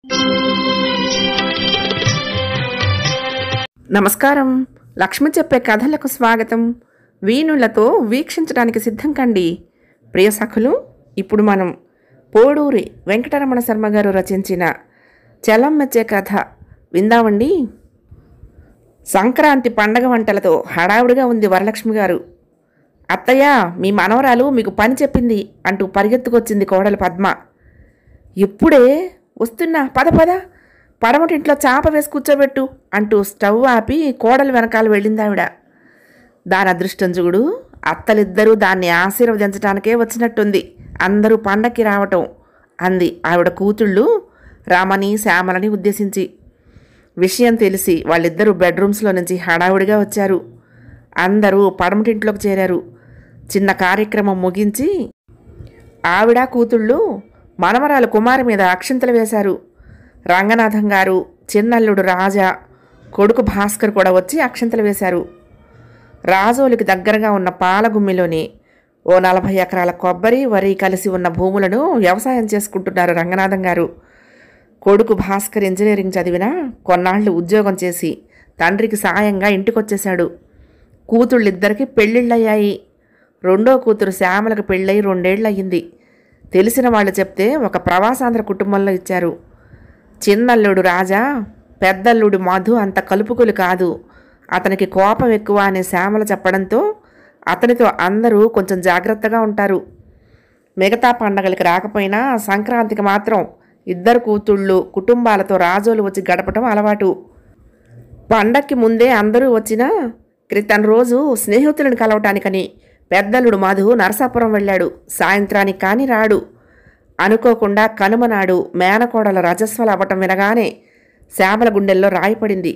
నమస్కారం లక్ష్మి చెప్పే కథలకు స్వాగతం వీణులతో వీక్షించడానికి సిద్ధం కండి ప్రియ సఖులు ఇప్పుడు మనం పోడూరి వెంకటరమణ శర్మ గారు రచించిన చలం మెచ్చే కథ విందామండి సంక్రాంతి పండగ వంటలతో హడావుడిగా ఉంది వరలక్ష్మి గారు అత్తయ్య మీ మనవరాలు మీకు పని చెప్పింది అంటూ పరిగెత్తుకొచ్చింది కోడలు పద్మ ఇప్పుడే వస్తున్నా పద పద పడమటింట్లో చాప వేసి కూర్చోబెట్టు అంటూ స్టవ్ ఆపి కోడలు వెనకాల వెళ్ళింది ఆవిడ దాని అదృష్టం చూడు అత్తలిద్దరూ దాన్ని ఆశీర్వదించడానికే వచ్చినట్టుంది అందరూ పండక్కి రావటం అంది ఆవిడ కూతుళ్ళు రామని శ్యామలని ఉద్దేశించి విషయం తెలిసి వాళ్ళిద్దరూ బెడ్రూమ్స్లో నుంచి హడావుడిగా వచ్చారు అందరూ పడమటింట్లోకి చేరారు చిన్న కార్యక్రమం ముగించి ఆవిడ కూతుళ్ళు మనమరాలు కుమారి మీద అక్షింతలు వేశారు రంగనాథం గారు చిన్నల్లుడు రాజా కొడుకు భాస్కర్ కూడా వచ్చి అక్షింతలు వేశారు రాజోలికి దగ్గరగా ఉన్న పాలగుమ్మిలోని ఓ నలభై ఎకరాల కొబ్బరి వరి కలిసి ఉన్న భూములను వ్యవసాయం చేసుకుంటున్నారు రంగనాథం గారు కొడుకు భాస్కర్ ఇంజనీరింగ్ చదివినా కొన్నాళ్ళు ఉద్యోగం చేసి తండ్రికి సాయంగా ఇంటికొచ్చేశాడు కూతుళ్ళిద్దరికి పెళ్ళిళ్ళయ్యాయి రెండో కూతురు శ్యామలకు పెళ్ళై రెండేళ్ళు అయ్యింది తెలిసిన వాళ్ళు చెప్తే ఒక ప్రవాసాంధ్ర కుటుంబంలో ఇచ్చారు చిన్నల్లుడు రాజా పెద్దల్లుడు మధు అంత కలుపుకులు కాదు అతనికి కోపం ఎక్కువ అనే శ్యామల చెప్పడంతో అతనితో అందరూ కొంచెం జాగ్రత్తగా ఉంటారు మిగతా పండగలకి రాకపోయినా సంక్రాంతికి మాత్రం ఇద్దరు కూతుళ్ళు కుటుంబాలతో రాజోలు వచ్చి గడపటం అలవాటు పండక్కి ముందే అందరూ వచ్చినా క్రితం రోజు స్నేహితులను కలవటానికని పెద్దలుడు మధు నరసాపురం వెళ్ళాడు సాయంత్రానికి కాని రాడు అనుకోకుండా కనుమనాడు మేనకోడల రజస్వలు అవ్వటం వినగానే శ్యామల గుండెల్లో రాయిపడింది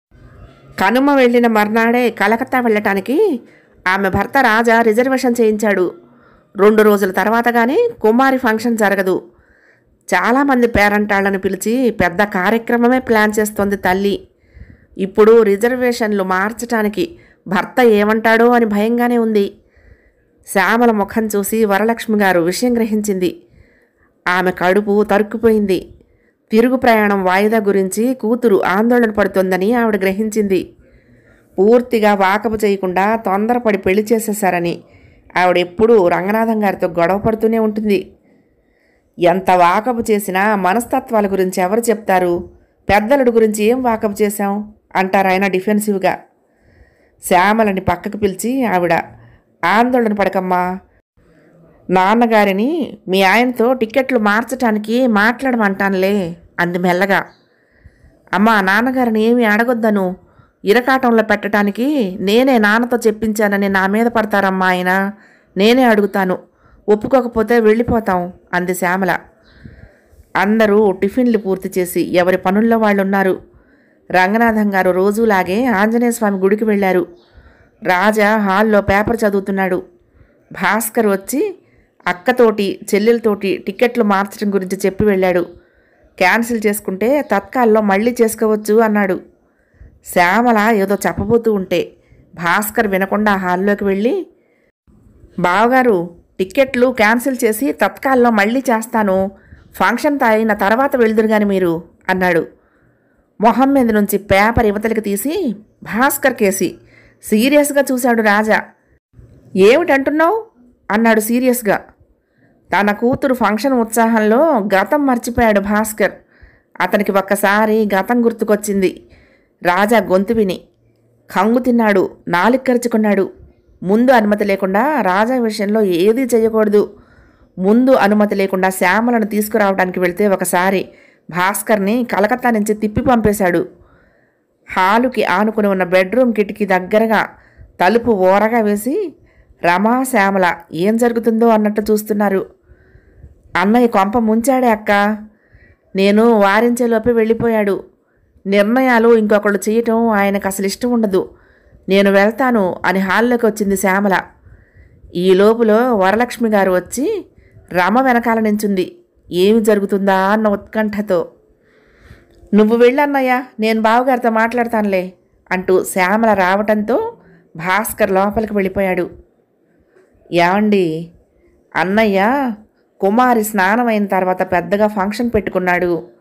కనుమ వెళ్ళిన మర్నాడే కలకత్తా వెళ్ళటానికి ఆమె భర్త రాజా రిజర్వేషన్ చేయించాడు రెండు రోజుల తర్వాత కానీ కుమారి ఫంక్షన్ జరగదు చాలామంది పేరంటాళ్ళని పిలిచి పెద్ద కార్యక్రమమే ప్లాన్ చేస్తోంది తల్లి ఇప్పుడు రిజర్వేషన్లు మార్చటానికి భర్త ఏమంటాడో అని భయంగానే ఉంది శ్యామల ముఖం చూసి వరలక్ష్మి గారు విషయం గ్రహించింది ఆమె కడుపు తరుక్కుపోయింది తిరుగు ప్రయాణం వాయిదా గురించి కూతురు ఆందోళన పడుతోందని ఆవిడ గ్రహించింది పూర్తిగా వాకపు చేయకుండా తొందరపడి పెళ్లి చేసేశారని ఆవిడ ఎప్పుడూ రంగనాథం గారితో గొడవ పడుతూనే ఉంటుంది ఎంత వాకపు చేసినా మనస్తత్వాల గురించి ఎవరు చెప్తారు పెద్దలుడు గురించి ఏం వాకపు చేశాం అంటారు ఆయన డిఫెన్సివ్గా శ్యామలని పక్కకు పిలిచి ఆవిడ ఆందోళన పడకమ్మా నాన్నగారిని మీ ఆయనతో టికెట్లు మార్చటానికి మాట్లాడమంటానులే అంది మెల్లగా అమ్మా నాన్నగారిని ఏమి అడగొద్దను ఇరకాటంలో పెట్టడానికి నేనే నాన్నతో చెప్పించానని నా మీద పడతారమ్మా ఆయన నేనే అడుగుతాను ఒప్పుకోకపోతే వెళ్ళిపోతాం అంది శ్యామల అందరూ టిఫిన్లు పూర్తి చేసి ఎవరి పనుల్లో వాళ్ళు ఉన్నారు రంగనాథం గారు రోజులాగే ఆంజనేయ స్వామి గుడికి వెళ్ళారు రాజా హాల్లో పేపర్ చదువుతున్నాడు భాస్కర్ వచ్చి అక్కతోటి చెల్లెలతోటి టికెట్లు మార్చడం గురించి చెప్పి వెళ్ళాడు క్యాన్సిల్ చేసుకుంటే తత్కాల్లో మళ్ళీ చేసుకోవచ్చు అన్నాడు శ్యామల ఏదో చెప్పబోతూ ఉంటే భాస్కర్ వినకుండా హాల్లోకి వెళ్ళి బావగారు టిక్కెట్లు క్యాన్సిల్ చేసి తత్కాల్లో మళ్ళీ చేస్తాను ఫంక్షన్ అయిన తర్వాత వెళ్దురు గాని మీరు అన్నాడు మొహం మీద నుంచి పేపర్ యువతలకి తీసి భాస్కర్ కేసి సీరియస్గా చూశాడు రాజా ఏమిటంటున్నావు అన్నాడు సీరియస్గా తన కూతురు ఫంక్షన్ ఉత్సాహంలో గతం మర్చిపోయాడు భాస్కర్ అతనికి ఒక్కసారి గతం గుర్తుకొచ్చింది రాజా గొంతు విని కంగు తిన్నాడు నాలిక్కరుచుకున్నాడు ముందు అనుమతి లేకుండా రాజా విషయంలో ఏదీ చేయకూడదు ముందు అనుమతి లేకుండా శ్యామలను తీసుకురావడానికి వెళ్తే ఒకసారి భాస్కర్ని కలకత్తా నుంచి తిప్పి పంపేశాడు హాలుకి ఆనుకుని ఉన్న బెడ్రూమ్ కిటికీ దగ్గరగా తలుపు ఓరగా వేసి రమా శ్యామల ఏం జరుగుతుందో అన్నట్టు చూస్తున్నారు అన్నయ్య కొంప ముంచాడే అక్క నేను వారించేలోపే వెళ్ళిపోయాడు నిర్ణయాలు ఇంకొకళ్ళు చేయటం ఆయనకు అసలు ఇష్టం ఉండదు నేను వెళ్తాను అని హాల్లోకి వచ్చింది శ్యామల ఈ లోపులో వరలక్ష్మి గారు వచ్చి రమ వెనకాల నించుంది ఏమి జరుగుతుందా అన్న ఉత్కంఠతో నువ్వు వెళ్ళన్నయ్య నేను బావగారితో మాట్లాడతానులే అంటూ శ్యామల రావటంతో భాస్కర్ లోపలికి వెళ్ళిపోయాడు ఏమండి అన్నయ్య కుమారి స్నానం అయిన తర్వాత పెద్దగా ఫంక్షన్ పెట్టుకున్నాడు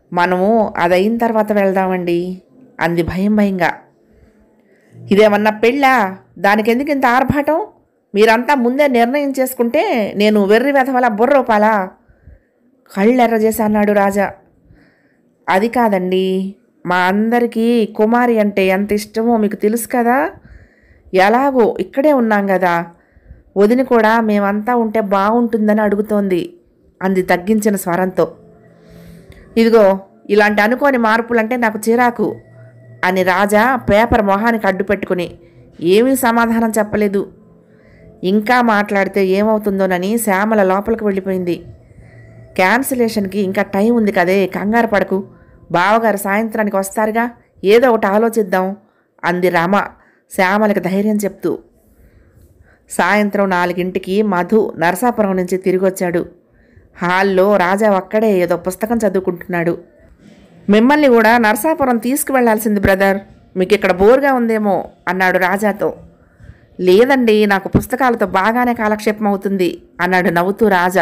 మనము అదయిన తర్వాత వెళ్దామండి అంది భయం భయంగా ఇదేమన్నా పెళ్ళా దానికి ఎందుకు ఇంత ఆర్భాటం మీరంతా ముందే నిర్ణయం చేసుకుంటే నేను వెర్రి వెధవల బుర్రోపాలా కళ్ళెర్ర చేసి అన్నాడు రాజా అది కాదండి మా అందరికీ కుమారి అంటే ఎంత ఇష్టమో మీకు తెలుసు కదా ఎలాగో ఇక్కడే ఉన్నాం కదా వదిన కూడా మేమంతా ఉంటే బాగుంటుందని అడుగుతోంది అంది తగ్గించిన స్వరంతో ఇదిగో ఇలాంటి అనుకోని మార్పులంటే నాకు చిరాకు అని రాజా పేపర్ మొహానికి అడ్డు పెట్టుకుని ఏమీ సమాధానం చెప్పలేదు ఇంకా మాట్లాడితే ఏమవుతుందోనని శ్యామల లోపలికి వెళ్ళిపోయింది క్యాన్సిలేషన్కి ఇంకా టైం ఉంది కదే కంగారు పడకు బావగారు సాయంత్రానికి వస్తారుగా ఏదో ఒకటి ఆలోచిద్దాం అంది రామ శ్యామలకి ధైర్యం చెప్తూ సాయంత్రం నాలుగింటికి మధు నరసాపురం నుంచి తిరిగి వచ్చాడు హాల్లో రాజా ఒక్కడే ఏదో పుస్తకం చదువుకుంటున్నాడు మిమ్మల్ని కూడా నరసాపురం తీసుకువెళ్లాల్సింది బ్రదర్ మీకు ఇక్కడ బోర్గా ఉందేమో అన్నాడు రాజాతో లేదండి నాకు పుస్తకాలతో బాగానే కాలక్షేపం అవుతుంది అన్నాడు నవ్వుతూ రాజా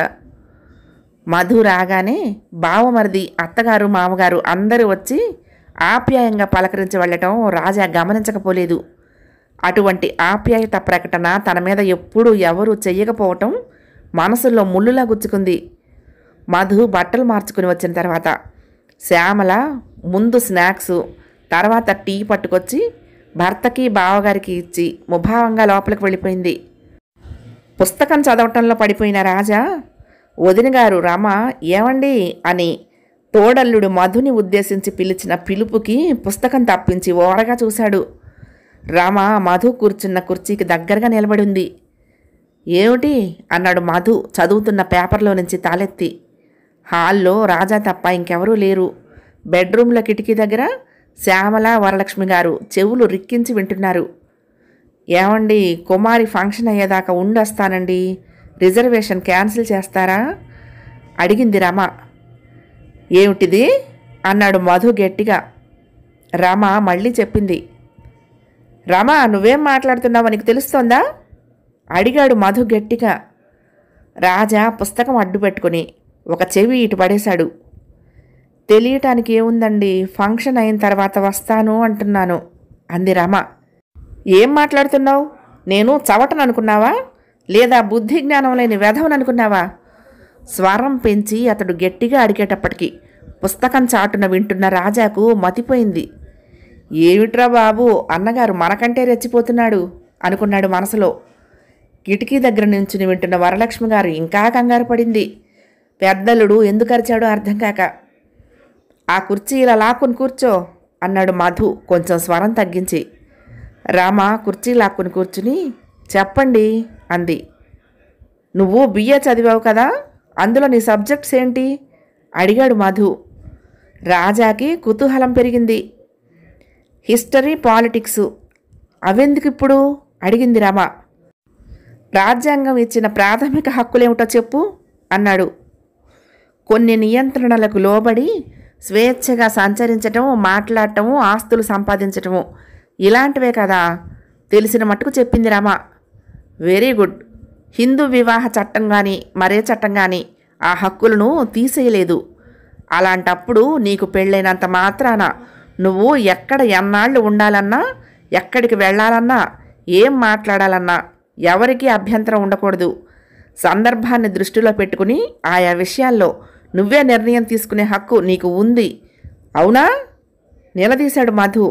మధు రాగానే బావమరిది అత్తగారు మామగారు అందరూ వచ్చి ఆప్యాయంగా పలకరించి వెళ్ళటం రాజా గమనించకపోలేదు అటువంటి ఆప్యాయత ప్రకటన తన మీద ఎప్పుడూ ఎవరూ చెయ్యకపోవటం మనసులో ముళ్ళులా గుచ్చుకుంది మధు బట్టలు మార్చుకుని వచ్చిన తర్వాత శ్యామల ముందు స్నాక్స్ తర్వాత టీ పట్టుకొచ్చి భర్తకి బావగారికి ఇచ్చి ముభావంగా లోపలికి వెళ్ళిపోయింది పుస్తకం చదవటంలో పడిపోయిన రాజా వదిన గారు రమ ఏమండి అని తోడల్లుడు మధుని ఉద్దేశించి పిలిచిన పిలుపుకి పుస్తకం తప్పించి ఓరగా చూశాడు రమ మధు కూర్చున్న కుర్చీకి దగ్గరగా నిలబడి ఉంది ఏమిటి అన్నాడు మధు చదువుతున్న పేపర్లో నుంచి తాలెత్తి హాల్లో రాజా తప్ప ఇంకెవరూ లేరు బెడ్రూమ్ల కిటికీ దగ్గర శ్యామల వరలక్ష్మి గారు చెవులు రిక్కించి వింటున్నారు ఏమండి కుమారి ఫంక్షన్ అయ్యేదాకా ఉండొస్తానండి రిజర్వేషన్ క్యాన్సిల్ చేస్తారా అడిగింది రమ ఏమిటిది అన్నాడు మధు గట్టిగా రమ మళ్ళీ చెప్పింది రమ నువ్వేం మాట్లాడుతున్నావో నీకు తెలుస్తోందా అడిగాడు మధు గట్టిగా రాజా పుస్తకం అడ్డు పెట్టుకుని ఒక చెవి ఇటు పడేశాడు తెలియటానికి ఏముందండి ఫంక్షన్ అయిన తర్వాత వస్తాను అంటున్నాను అంది రమ ఏం మాట్లాడుతున్నావు నేను చవటను అనుకున్నావా లేదా బుద్ధి జ్ఞానం లేని వెధవను అనుకున్నావా స్వరం పెంచి అతడు గట్టిగా అడిగేటప్పటికి పుస్తకం చాటున వింటున్న రాజాకు మతిపోయింది ఏమిట్రా బాబు అన్నగారు మనకంటే రెచ్చిపోతున్నాడు అనుకున్నాడు మనసులో కిటికీ దగ్గర నుంచుని వింటున్న వరలక్ష్మి గారు ఇంకా కంగారు పడింది పెద్దలుడు ఎందుకు అరిచాడో అర్థం కాక ఆ కుర్చీ ఇలా లాక్కుని కూర్చో అన్నాడు మధు కొంచెం స్వరం తగ్గించి రామ కుర్చీ లాక్కుని కూర్చుని చెప్పండి అంది నువ్వు బిఏ చదివావు కదా అందులో నీ సబ్జెక్ట్స్ ఏంటి అడిగాడు మధు రాజాకి కుతూహలం పెరిగింది హిస్టరీ పాలిటిక్సు అవెందుకు ఇప్పుడు అడిగింది రమ రాజ్యాంగం ఇచ్చిన ప్రాథమిక హక్కులేమిటో చెప్పు అన్నాడు కొన్ని నియంత్రణలకు లోబడి స్వేచ్ఛగా సంచరించటం మాట్లాడటము ఆస్తులు సంపాదించటము ఇలాంటివే కదా తెలిసిన మట్టుకు చెప్పింది రమ వెరీ గుడ్ హిందూ వివాహ చట్టం కానీ మరే చట్టం కానీ ఆ హక్కులను తీసేయలేదు అలాంటప్పుడు నీకు పెళ్ళైనంత మాత్రాన నువ్వు ఎక్కడ ఎన్నాళ్ళు ఉండాలన్నా ఎక్కడికి వెళ్ళాలన్నా ఏం మాట్లాడాలన్నా ఎవరికీ అభ్యంతరం ఉండకూడదు సందర్భాన్ని దృష్టిలో పెట్టుకుని ఆయా విషయాల్లో నువ్వే నిర్ణయం తీసుకునే హక్కు నీకు ఉంది అవునా నిలదీశాడు మధు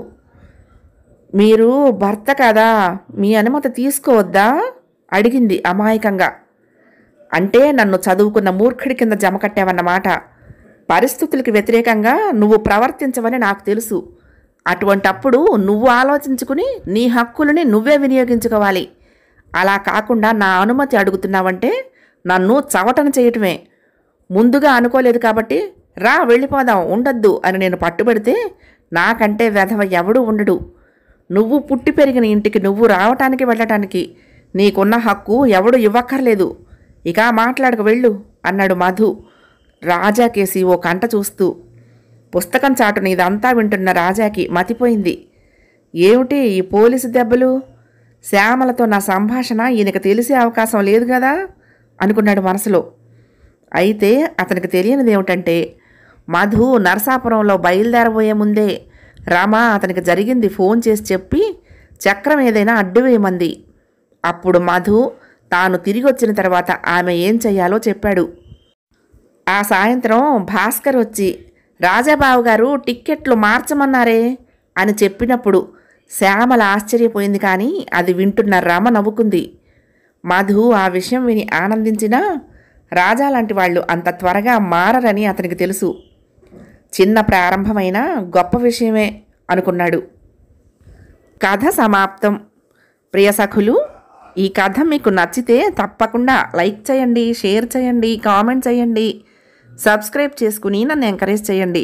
మీరు భర్త కదా మీ అనుమతి తీసుకోవద్దా అడిగింది అమాయకంగా అంటే నన్ను చదువుకున్న మూర్ఖుడి కింద జమ కట్టావన్నమాట పరిస్థితులకు వ్యతిరేకంగా నువ్వు ప్రవర్తించవని నాకు తెలుసు అటువంటప్పుడు నువ్వు ఆలోచించుకుని నీ హక్కులని నువ్వే వినియోగించుకోవాలి అలా కాకుండా నా అనుమతి అడుగుతున్నావంటే నన్ను చవటన చేయటమే ముందుగా అనుకోలేదు కాబట్టి రా వెళ్ళిపోదాం ఉండొద్దు అని నేను పట్టుబడితే నాకంటే వెధవ ఎవడూ ఉండడు నువ్వు పుట్టి పెరిగిన ఇంటికి నువ్వు రావటానికి వెళ్ళటానికి నీకున్న హక్కు ఎవడు ఇవ్వక్కర్లేదు ఇక మాట్లాడక వెళ్ళు అన్నాడు మధు రాజాకేసి ఓ కంట చూస్తూ పుస్తకం చాటున ఇదంతా వింటున్న రాజాకి మతిపోయింది ఏమిటి ఈ పోలీసు దెబ్బలు శ్యామలతో నా సంభాషణ ఈయనకు తెలిసే అవకాశం లేదు కదా అనుకున్నాడు మనసులో అయితే అతనికి తెలియనిది ఏమిటంటే మధు నరసాపురంలో బయలుదేరబోయే ముందే రామ అతనికి జరిగింది ఫోన్ చేసి చెప్పి చక్రం ఏదైనా అడ్డు వేయమంది అప్పుడు మధు తాను తిరిగి వచ్చిన తర్వాత ఆమె ఏం చెయ్యాలో చెప్పాడు ఆ సాయంత్రం భాస్కర్ వచ్చి రాజాబాబు గారు టిక్కెట్లు మార్చమన్నారే అని చెప్పినప్పుడు శ్యామల ఆశ్చర్యపోయింది కానీ అది వింటున్న రమ నవ్వుకుంది మధు ఆ విషయం విని ఆనందించినా రాజా లాంటి వాళ్ళు అంత త్వరగా మారరని అతనికి తెలుసు చిన్న ప్రారంభమైన గొప్ప విషయమే అనుకున్నాడు కథ సమాప్తం ప్రియ సఖులు ఈ కథ మీకు నచ్చితే తప్పకుండా లైక్ చేయండి షేర్ చేయండి కామెంట్ చేయండి సబ్స్క్రైబ్ చేసుకుని నన్ను ఎంకరేజ్ చేయండి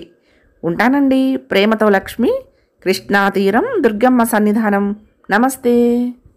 ఉంటానండి ప్రేమతో లక్ష్మి కృష్ణా తీరం దుర్గమ్మ సన్నిధానం నమస్తే